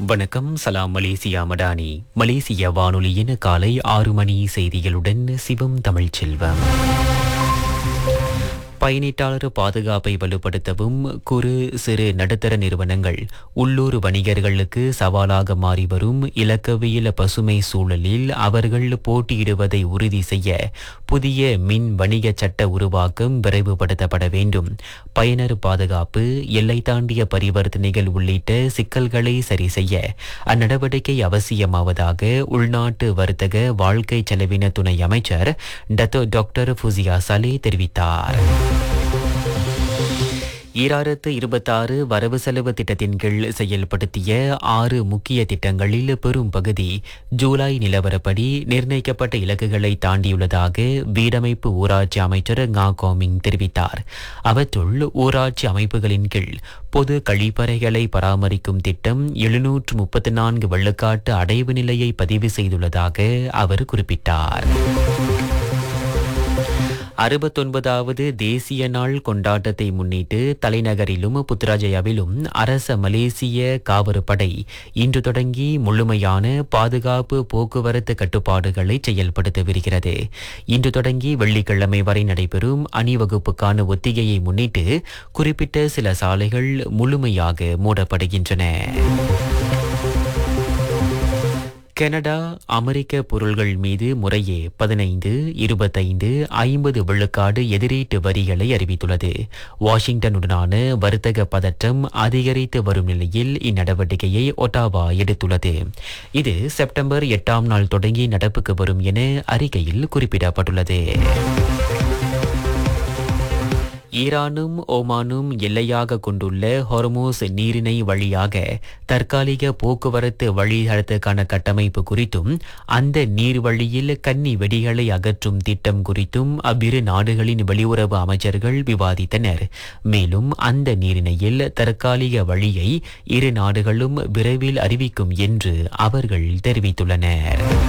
வணக்கம் சலாம் மலேசியா மடானி மலேசிய வானொலியின் காலை ஆறு மணி செய்திகளுடன் சிவம் தமிழ்ச்செல்வம் பயணீட்டாளர் பாதுகாப்பை வலுப்படுத்தவும் குறு சிறு நடுத்தர நிறுவனங்கள் உள்ளூர் வணிகர்களுக்கு சவாலாக மாறி வரும் இலக்கவியல் பசுமை சூழலில் அவர்கள் போட்டியிடுவதை உறுதி செய்ய புதிய மின் வணிக சட்ட உருவாக்கம் விரைவுபடுத்தப்பட வேண்டும் பயனர் பாதுகாப்பு எல்லை தாண்டிய பரிவர்த்தனைகள் உள்ளிட்ட சிக்கல்களை சரி செய்ய அந்நடவடிக்கை அவசியமாவதாக உள்நாட்டு வர்த்தக வாழ்க்கை செலவின துணை அமைச்சர் டத்தோ டாக்டர் ஃபுசியா சலே தெரிவித்தார் ஈராயிரத்து இருபத்தாறு வரவு செலவு திட்டத்தின் கீழ் செயல்படுத்திய ஆறு முக்கிய திட்டங்களில் பெரும் பகுதி ஜூலை நிலவரப்படி நிர்ணயிக்கப்பட்ட இலக்குகளை தாண்டியுள்ளதாக வீடமைப்பு ஊராட்சி அமைச்சர் ngா கோமிங் தெரிவித்தார் அவற்றுள் ஊராட்சி அமைப்புகளின் கீழ் பொது கழிப்பறைகளை பராமரிக்கும் திட்டம் எழுநூற்று முப்பத்தி நான்கு வெள்ளக்காட்டு அடைவு நிலையை பதிவு செய்துள்ளதாக அவர் குறிப்பிட்டார் அறுபத்தொன்பதாவது தேசிய நாள் கொண்டாட்டத்தை முன்னிட்டு தலைநகரிலும் புத்ராஜயாவிலும் அரச மலேசிய காவற்படை இன்று தொடங்கி முழுமையான பாதுகாப்பு போக்குவரத்து கட்டுப்பாடுகளை செயல்படுத்தவிருக்கிறது இன்று தொடங்கி வெள்ளிக்கிழமை வரை நடைபெறும் அணிவகுப்புக்கான ஒத்திகையை முன்னிட்டு குறிப்பிட்ட சில சாலைகள் முழுமையாக மூடப்படுகின்றன கனடா அமெரிக்க பொருள்கள் மீது முறையே பதினைந்து இருபத்தைந்து ஐம்பது விழுக்காடு எதிரீட்டு வரிகளை அறிவித்துள்ளது வாஷிங்டனுடனான வர்த்தக பதற்றம் அதிகரித்து வரும் நிலையில் இந்நடவடிக்கையை ஒட்டாவா எடுத்துள்ளது இது செப்டம்பர் எட்டாம் நாள் தொடங்கி நடப்புக்கு வரும் என அறிக்கையில் குறிப்பிடப்பட்டுள்ளது ஈரானும் ஓமானும் எல்லையாக கொண்டுள்ள ஹொர்மோஸ் நீரிணை வழியாக தற்காலிக போக்குவரத்து வழித்தடத்துக்கான கட்டமைப்பு குறித்தும் அந்த நீர் வழியில் கன்னி வெடிகளை அகற்றும் திட்டம் குறித்தும் அவ்விரு நாடுகளின் வெளியுறவு அமைச்சர்கள் விவாதித்தனர் மேலும் அந்த நீரிணையில் தற்காலிக வழியை இரு நாடுகளும் விரைவில் அறிவிக்கும் என்று அவர்கள் தெரிவித்துள்ளனர்